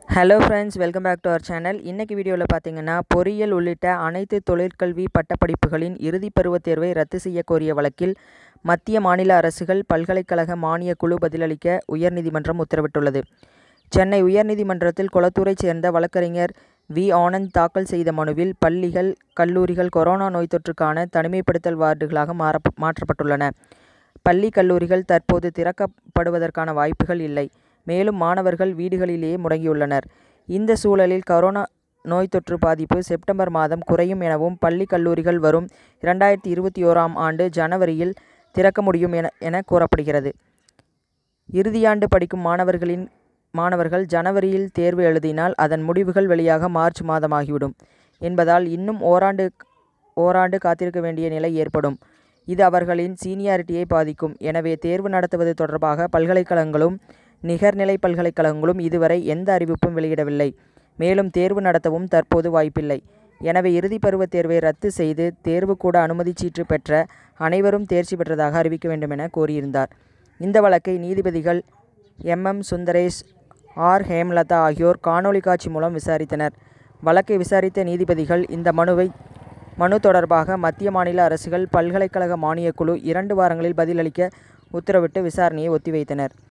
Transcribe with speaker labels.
Speaker 1: hello friends welcome back to our channel இன்றைக்கி வீடியோவில் பார்த்தீங்கன்னா பொறியியல் உள்ளிட்ட அனைத்து தொழிற்கல்வி பட்டப்படிப்புகளின் இறுதிப் பருவத் தேர்வை ரத்து செய்ய கோரிய வழக்கில் மத்திய மாநில அரசுகள் பல்கலைக்கழக மானியக் குழு பதிலளிக்க உயர்நீதிமன்றம் உத்தரவிட்டுள்ளது சென்னை உயர்நீதிமன்றத்தில் கொளத்தூரைச் சேர்ந்த வழக்கறிஞர் வி ஆனந்த் தாக்கல் செய்த மனுவில் பள்ளிகள் கல்லூரிகள் கொரோனா நோய் தொற்றுக்கான தனிமைப்படுத்தல் வார்டுகளாக மாற மாற்றப்பட்டுள்ளன பள்ளி கல்லூரிகள் தற்போது திறக்கப்படுவதற்கான வாய்ப்புகள் இல்லை மேலும் மாணவர்கள் வீடுகளிலேயே முடங்கியுள்ளனர் இந்த சூழலில் கொரோனா நோய் தொற்று பாதிப்பு செப்டம்பர் மாதம் குறையும் எனவும் பள்ளி கல்லூரிகள் வரும் இரண்டாயிரத்தி இருபத்தி ஓராம் ஆண்டு ஜனவரியில் திறக்க முடியும் என என கூறப்படுகிறது இறுதியாண்டு படிக்கும் மாணவர்களின் மாணவர்கள் ஜனவரியில் தேர்வு எழுதினால் அதன் முடிவுகள் வெளியாக மார்ச் மாதமாகிவிடும் என்பதால் இன்னும் ஓராண்டு ஓராண்டு காத்திருக்க வேண்டிய நிலை ஏற்படும் இது அவர்களின் சீனியாரிட்டியை பாதிக்கும் எனவே தேர்வு நடத்துவது தொடர்பாக பல்கலைக்கழகங்களும் நிகர்நிலை பல்கலைக்கழகங்களும் இதுவரை எந்த அறிவிப்பும் வெளியிடவில்லை மேலும் தேர்வு நடத்தவும் தற்போது வாய்ப்பில்லை எனவே இறுதிப் பருவத் தேர்வை ரத்து செய்து தேர்வுக்கூட அனுமதிச் சீட்டு பெற்ற அனைவரும் தேர்ச்சி பெற்றதாக அறிவிக்க வேண்டும் என கோரியிருந்தார் இந்த வழக்கை நீதிபதிகள் M M Sundaresh R Hemalatha ஆகியோர் காணொலி காட்சி மூலம் விசாரித்தனர் வழக்கை விசாரித்த நீதிபதிகள் இந்த மனுவை மனு தொடர்பாக மத்திய மாநில அரசுகள் பல்கலைக்கழக மானியக் குழு இரண்டு வாரங்களில் பதிலளிக்க உத்தரவிட்டு விசாரணையை ஒத்திவைத்தனர்